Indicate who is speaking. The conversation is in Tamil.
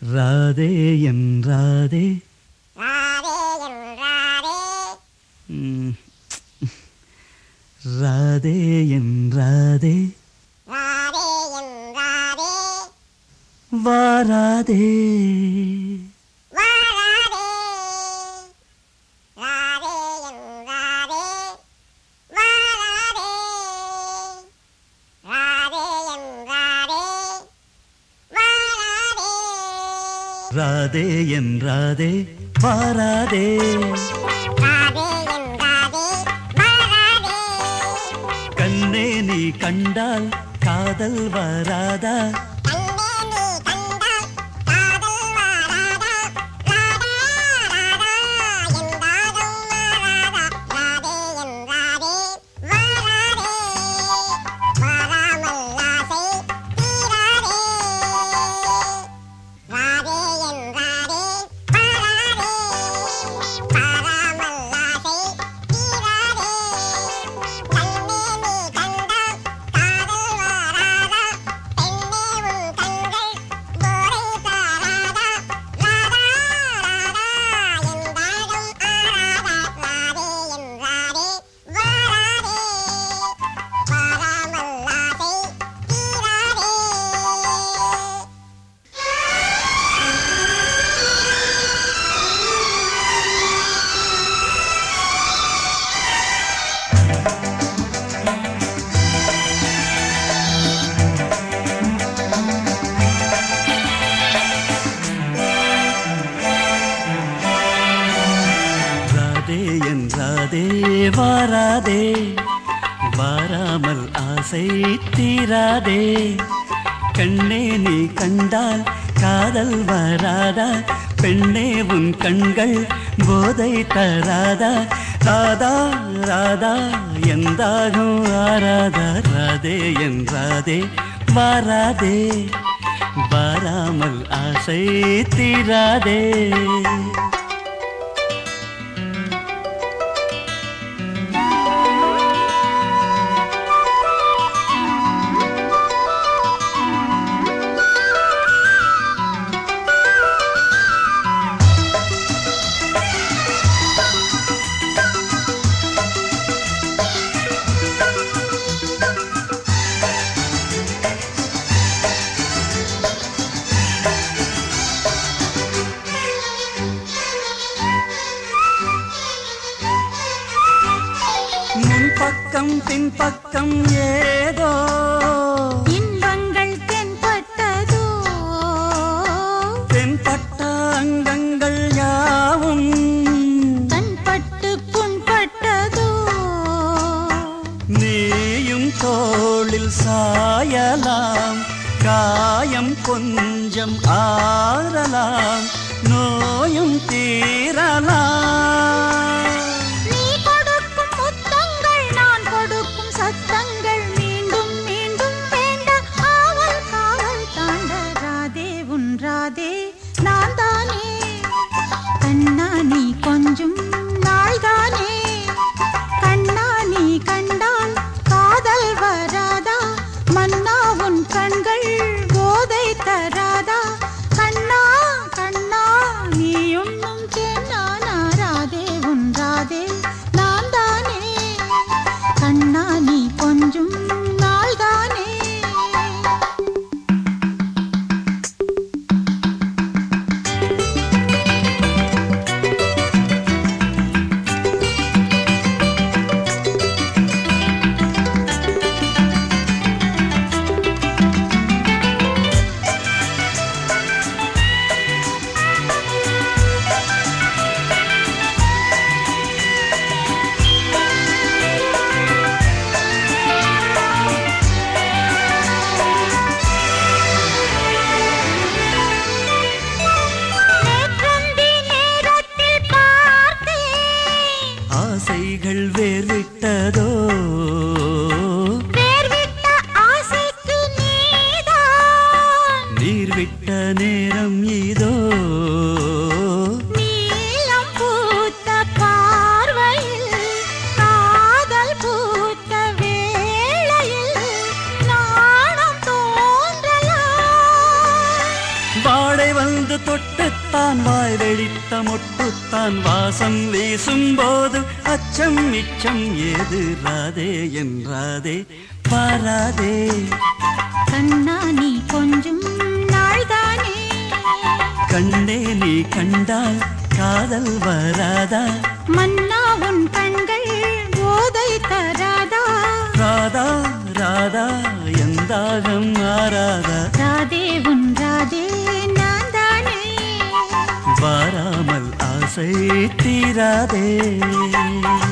Speaker 1: ராதே என் ராதே
Speaker 2: ராதே என் ராதே
Speaker 1: ம். ராதே என் ராதே
Speaker 2: ராதே என் ராதே
Speaker 1: வாராதே
Speaker 2: வாராதே ராதே என் ராதே வாராதே ராதே என் ராதே வாராதே
Speaker 1: ராதே என் ராதே வாராதே
Speaker 2: ராதே என் ராதே வாராதே
Speaker 1: கண்ணே நீ கண்டால் காதல் வராதா
Speaker 2: கண்ணே நீ கண்டால் காதல் வாராதா ராதா ராதா என் தாகம் வாராதா ராதே என் ராதே வாராதே வாராமல் ஆசை தீராதே ராதே என் ராதே வாராதே வாராமல் ஆசை தீராதே கண்ணே நீ கண்டால் காதல் வாராதா பெண்ணே உன் கண்கள் போரை தாராதா ராதா ராதா என் தாகம் ஆராதா ராதே என் ராதே வாராதே வாராமல் ஆசை தீராதே
Speaker 1: ராதே என் ராதே வாராதே வாராமல் ஆசை தீராதே கண்ணே நீ கண்டால் காதல் வராதா பெண்ணே உன் கண்கள் போதை தராதா ராதா ராதா எந்தாகும் ஆராதா ராதே என் ராதே வாராதே வாராமல் ஆசை தீராதே முன்பக்கம் பின்பக்கம் ஏதோ
Speaker 3: இன்பங்கள் தென்பட்டதோ
Speaker 1: தென்பட்ட அங்கங்கள் யாவும்
Speaker 3: கண்பட்டு புண்பட்டதோ
Speaker 1: நீயும் தோளில் சாயலாம் காயம் கொஞ்சம் ஆறலாம் நோயும் தீரலாம்
Speaker 3: நீ கொடுக்கும் முத்தங்கள் நான் கொடுக்கும் சத்தங்கள் மீண்டும் மீண்டும் வேண்ட ஆவல் காவல் தாண்ட ராதே உன் ராதே நான் தானே கண்ணா நீ கொஞ்சம் நாள்தானே கண்ணா நீ கண்டால் காதல் வராதா மன்னா உன் கண்கள் போதை தராதா கண்ணா கண்ணா நீ உண்ணும் தேனானா ராதே உன் ராதே நான் தானே கண்ணா நீ கொஞ்சம் நாள்தானே நேற்றந்தி நேரத்தில் பார்த்தேன்
Speaker 1: ஆசைகள் வேர்விட்டதோ
Speaker 3: வேர்விட்ட ஆசைக்கு நீதான்
Speaker 1: நீர்விட்ட நேரம் இதோ
Speaker 3: நீலம் பூத்த பார்வையில் காதல் பூத்த வேளையில் நாணம் தோன்றலாம்
Speaker 1: வா வாடை வந்து தொட்டுத்தான் வாய் வெடித்த மொட்டுத்தான் வாசம் வீசும் போது அச்சம் மிச்சம் ஏது ராதே என்றாதே பாராதே
Speaker 3: கண்ணா நீ கொஞ்சம் நாள்தானே
Speaker 1: கண்ணே நீ கண்டால் காதல் வராதா
Speaker 3: மன்னா உன் கண்கள் போதை தராதா
Speaker 1: ராதா ராதா எந்தாகம் மாறாதா
Speaker 3: ராதே உன் ராதே நான் தானே
Speaker 1: வாராமல் ஆசை தீராதே